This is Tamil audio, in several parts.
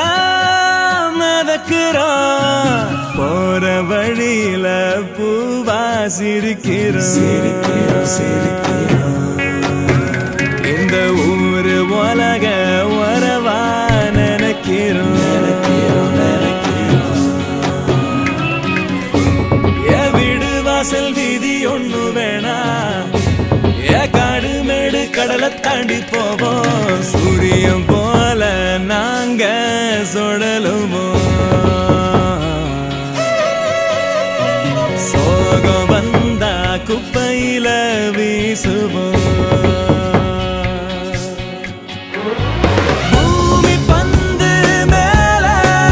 மிதக்கிறோம் போற வழியில பூவா சிரிக்கிறோம் சிரிக்கிறோம் சிரிக்கிறோம் இந்த ஊரு உலக உறவா நினைக்கிறோம் நினைக்கிறோம் நினைக்கிறோம் என் வீடு வாசல் வீதி ஒண்ணு வேணா ஏ காடு மேடு கடலை தாண்டி போவோம் சூரியன் போல நாங்க சுழலுவோம் சோகம் வந்தா குப்பையில வீசுவோம் பூமி பந்து மேல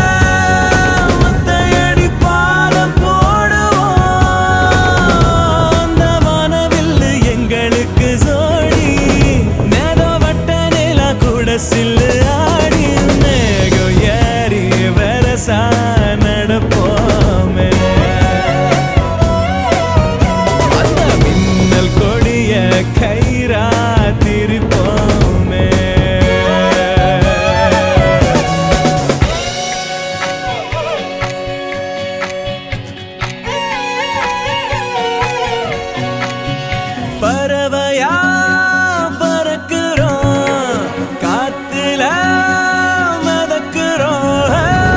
ஒத்தையடி பாலம் போடுவோம் அந்த வானவில்லு எங்களுக்கு சோடி நேரோ வட்ட நிலா கூட சில்லு ஆடி மேகம் ஏறி வரசா நடப்போமே அந்த மின்னல் கொடிய கயிறா திருப்போமே பறவையா பறக்கிறோம் காத்துல மதக்கிறோம்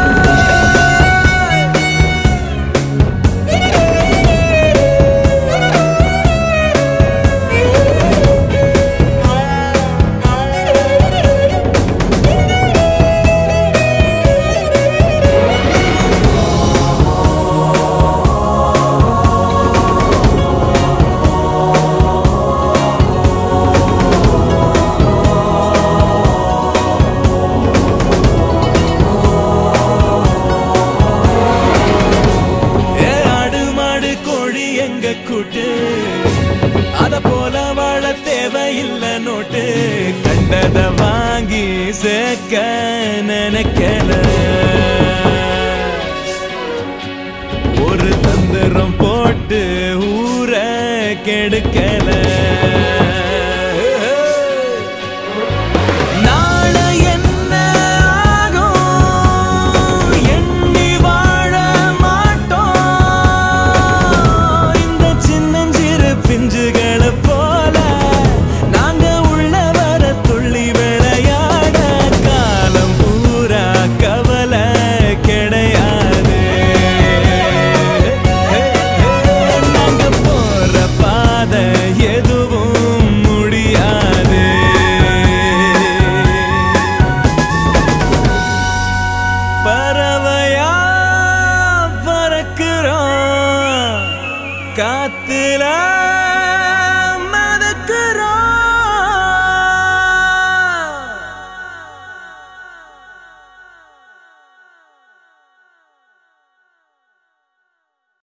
ஏ ஆடு மாடு கோழி எங்க கூட்டு அத போல வாழ தேவையில்ல நோட்டு கண்டத வாங்கி சேர்க்க நினைக்கல ஒரு தந்திரம் போட்டு ஊர கெடுக்கல நாளை என்ன ஆகும் எண்ணி வாழ மாட்டோம் இந்த சின்னஞ்சிறு பிஞ்சுகளை போல நாங்க உள்ள வர துள்ளி விளையாட காலம் பூரா கவலை கிடையாது நாங்க போற பாதை எதுவும் முடியாது பறவையா பறக்கிறோம் காத்துல